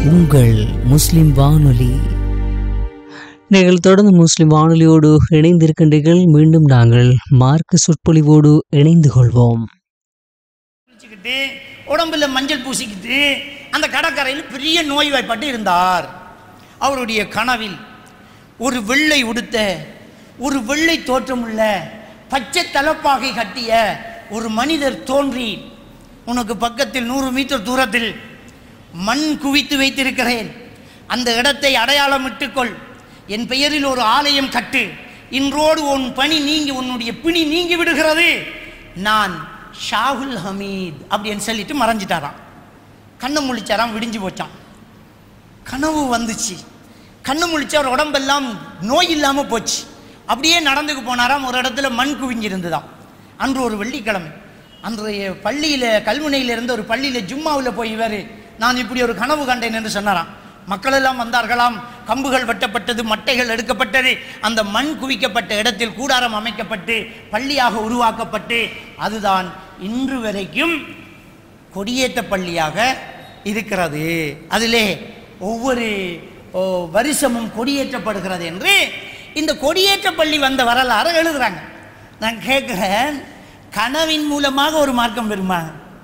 உங்கள் முஸ்லிம் வானொலி நீங்கள் தொடர்ந்து முஸ்லிம் வானொலியோடு இணைந்திருக்கின்றீர்கள் மீண்டும் நாங்கள் மார்க்க சொற்பொழிவோடு இணைந்து கொள்வோம் குளிச்சுக்கிட்டு உடம்புல மஞ்சள் பூசிக்கிட்டு அந்த கடற்கரையில் பெரிய நோய்வாய்ப்பட்டு இருந்தார் அவருடைய கனவில் ஒரு வெள்ளை உடுத்த ஒரு வெள்ளை தோற்றமுள்ள பச்சை தலப்பாகை கட்டிய ஒரு மனிதர் தோன்றி உனக்கு பக்கத்தில் நூறு மீட்டர் தூரத்தில் மண் குவித்து வைத்திருக்கிறேன் அந்த இடத்தை அடையாளமிட்டுக்கொள் என் பெயரில் ஒரு ஆலயம் கட்டு இன்றோடு உன் பணி நீங்கி உன்னுடைய பிணி நீங்கி விடுகிறது நான் ஷாகுல் ஹமீத் அப்படின்னு சொல்லிட்டு மறைஞ்சிட்டாராம் கண்ணை முழிச்சாராம் விடிஞ்சு போச்சான் கனவு வந்துச்சு கண்ணு முழிச்சு அவர் உடம்பெல்லாம் நோய் இல்லாமல் போச்சு அப்படியே நடந்துக்கு போனாராம் ஒரு இடத்துல மண் குவிஞ்சிருந்துதாம் அன்று ஒரு வெள்ளிக்கிழமை அன்றைய பள்ளியில் கல்முனையில் இருந்த ஒரு பள்ளியில் ஜும்மாவில் போய் இவர் நான் இப்படி ஒரு கனவு கண்டேன் என்று சொன்னாராம் மக்கள் எல்லாம் வந்தார்களாம் கம்புகள் வெட்டப்பட்டது மட்டைகள் எடுக்கப்பட்டது அந்த மண் குவிக்கப்பட்ட இடத்தில் கூடாரம் அமைக்கப்பட்டு பள்ளியாக உருவாக்கப்பட்டு அதுதான் இன்று வரைக்கும் கொடியேற்ற பள்ளியாக இருக்கிறது அதிலே ஒவ்வொரு ஓ, வருஷமும் கொடியேற்றப்படுகிறது என்று இந்த கொடியேற்ற பள்ளி வந்த வரலாறு எழுதுறாங்க நான் கேட்குறேன் கனவின் மூலமாக ஒரு மார்க்கம் பெறுமா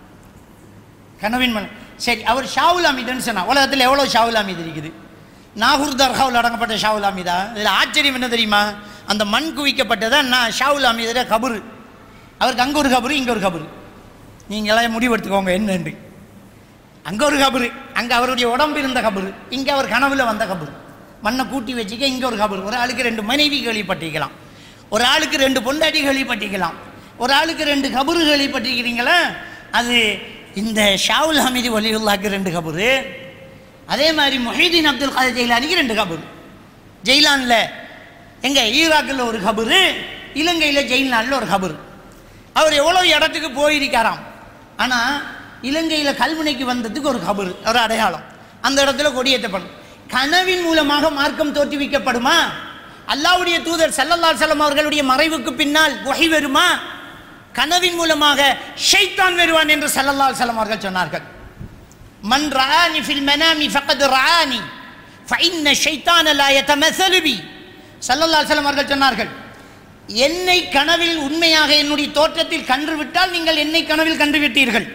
கனவின் மூலம் சரி அவர் ஷாவுல் அமீதுன்னு சொன்னா உலகத்தில் எவ்வளோ ஷாவுல் அமீது இருக்குது நாகூர் தர்காவில் அடங்கப்பட்ட ஷாவுல் அமீதா இதில் ஆச்சரியம் என்ன தெரியுமா அந்த மண் குவிக்கப்பட்டதான் நான் ஷாவுல் அமீதுடைய கபரு அவருக்கு அங்கே ஒரு கபரு இங்கே ஒரு கபரு நீங்களாம் முடிவெடுத்துக்கோங்க என்னன்னு அங்கே ஒரு கபரு அங்கே அவருடைய உடம்பு இருந்த கபரு இங்கே அவர் கனவுல வந்த கபரு மண்ணை கூட்டி வச்சுக்க இங்கே ஒரு கபரு ஒரு ஆளுக்கு ரெண்டு மனைவி கேள்விப்பட்டிருக்கலாம் ஒரு ஆளுக்கு ரெண்டு பொண்டாட்டி கேள்விப்பட்டிருக்கலாம் ஒரு ஆளுக்கு ரெண்டு கபரு கேள்விப்பட்டிருக்கிறீங்களா அது இந்த ஷாவுல் ஹமீதி வலியுல்லாக்கு ரெண்டு கபரு அதே மாதிரி மொஹீதீன் அப்துல் காதர் ஜெயிலானிக்கு ரெண்டு கபரு ஜெயிலானில் எங்க ஈராக்கில் ஒரு கபரு இலங்கையில் ஜெயிலானில் ஒரு கபரு அவர் எவ்வளோ இடத்துக்கு போயிருக்காராம் ஆனால் இலங்கையில் கல்முனைக்கு வந்ததுக்கு ஒரு கபரு ஒரு அடையாளம் அந்த இடத்துல கொடியேற்றப்படும் கனவின் மூலமாக மார்க்கம் தோற்றுவிக்கப்படுமா அல்லாவுடைய தூதர் சல்லல்லாஹு அலைஹி வஸல்லம் அவர்களுடைய மறைவுக்கு பின்னால் வஹி வருமா கனவின் மூலமாக ஷைத்தான் வருவான் என்று சல்லல்லாஹு அலைஹி வஸல்லம் அவர்கள் சொன்னார்கள் மன் ரஆனி ஃபில் மனாமி ஃபக்கத் ரஆனி ஃபஇன்ன ஷைத்தான லா யதமஸலு பி ஸல்லல்லாஹு அலைஹி வஸல்லம் அவர்கள் சொன்னார்கள் என்னை கனவில் உண்மையாக என்னுடைய தோற்றத்தில் கன்று விட்டால் நீங்கள் என்னை கனவில் கன்று விட்டீர்கள்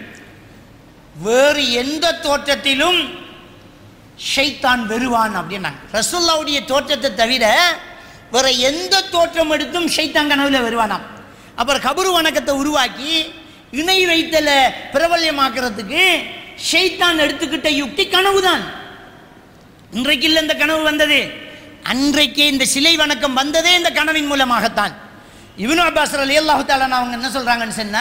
வேறு எந்த தோற்றத்திலும் ஷைத்தான் வெறுவான் அப்படின்னாங்க ரசூல்லாவுடைய தோற்றத்தை தவிர வேற எந்த தோற்றம் எடுத்தும் ஷைத்தான் கனவுல வருவானாம் அப்புறம் கபரு வணக்கத்தை உருவாக்கி இணை வைத்தல பிரபல்யமாக்குறதுக்கு ஷைத்தான் எடுத்துக்கிட்ட யுக்தி கனவுதான் இன்றைக்கு இல்லை இந்த கனவு வந்தது அன்றைக்கே இந்த சிலை வணக்கம் வந்ததே இந்த கனவின் மூலமாகத்தான் இவனு அப்பாஸ் அலி அல்லாஹு தாலான் அவங்க என்ன சொல்றாங்கன்னு சொன்னா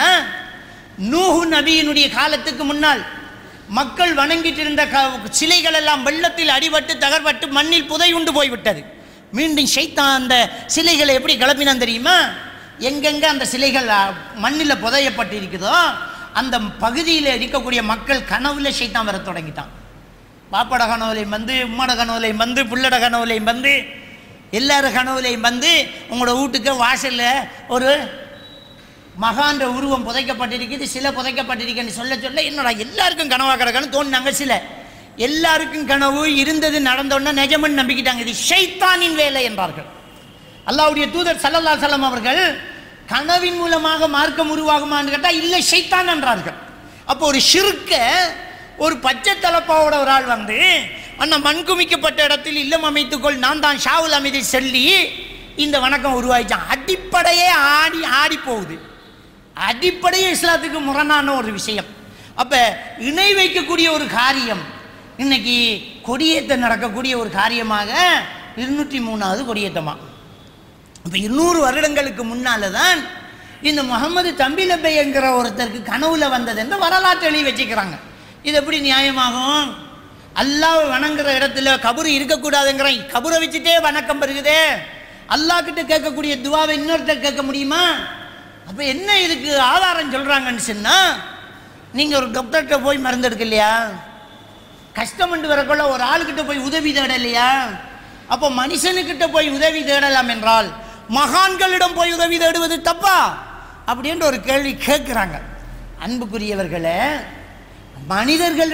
நூஹு நபியினுடைய காலத்துக்கு முன்னால் மக்கள் வணங்கிட்டு இருந்த க- சிலைகள் எல்லாம் வெள்ளத்தில் அடிபட்டு தகர்பட்டு மண்ணில் புதையுண்டு போய்விட்டது மீண்டும் ஷைத்தான் அந்த சிலைகளை எப்படி கிளப்பினான் தெரியுமா எங்கெங்க அந்த சிலைகள் மண்ணில் புதையப்பட்டு இருக்குதோ அந்த பகுதியில் இருக்கக்கூடிய மக்கள் கனவுல ஷைத்தான் வர தொடங்கிட்டான் பாப்பட கனவுலையும் வந்து உம்மட கனவுலையும் வந்து புள்ளட கனவுலையும் வந்து எல்லார கனவுலையும் வந்து உங்களோட வீட்டுக்கு வாசலில் ஒரு மகான்ற உருவம் புதைக்கப்பட்டிருக்குது சில புதைக்கப்பட்டிருக்குன்னு சொல்ல சொல்ல என்னடா எல்லாருக்கும் கனவா கிடக்குன்னு தோணுனாங்க சில எல்லாருக்கும் கனவு இருந்தது நடந்தோன்னா நிஜமன்னு நம்பிக்கிட்டாங்க இது ஷைத்தானின் வேலை என்றார்கள் அல்லாஹ்வுடைய தூதர் சல்லல்லா சலம் அவர்கள் கனவின் மூலமாக மார்க்கம் உருவாகுமான்னு கேட்டால் இல்லை ஷைத்தான் என்றார்கள் அப்போ ஒரு ஷிருக்க ஒரு பச்சை தலப்பாவோட ஒரு ஆள் வந்து அண்ணா மண் குமிக்கப்பட்ட இடத்தில் இல்லம் அமைத்துக்கொள் நான் தான் ஷாவுல் அமைதி சொல்லி இந்த வணக்கம் உருவாயிச்சான் அடிப்படையே ஆடி ஆடி போகுது அடிப்படையே இஸ்லாத்துக்கு முரணான ஒரு விஷயம் அப்போ இணை வைக்கக்கூடிய ஒரு காரியம் இன்னைக்கு கொடியேற்ற நடக்கக்கூடிய ஒரு காரியமாக இருநூற்றி மூணாவது கொடியேற்றமா இப்போ இருநூறு வருடங்களுக்கு முன்னால தான் இந்த முகமது தம்பிலப்பை என்கிற ஒருத்தருக்கு கனவுல வந்தது என்று வரலாற்று எழுதி வச்சுக்கிறாங்க இது எப்படி நியாயமாகும் அல்லாஹ் வணங்குற இடத்துல கபரு இருக்கக்கூடாதுங்கிற கபரை வச்சுட்டே வணக்கம் பெருகுதே அல்லாஹ் கிட்ட கேட்கக்கூடிய துவாவை இன்னொருத்தர் கேட்க முடியுமா அப்போ என்ன இதுக்கு ஆதாரம் சொல்றாங்கன்னு சொன்னா நீங்க ஒரு டாக்டர்கிட்ட போய் மருந்து எடுக்க இல்லையா கஷ்டம்னு வரக்குள்ள ஒரு ஆளுக்கிட்ட போய் உதவி தேடலையா அப்போ மனுஷனுக்கிட்ட போய் உதவி தேடலாம் என்றால் மகான்களிடம் போய் உதவி தேடுவது தப்பா அப்படின்ற ஒரு கேள்வி கேட்குறாங்க அன்புக்குரியவர்களே மனிதர்கள்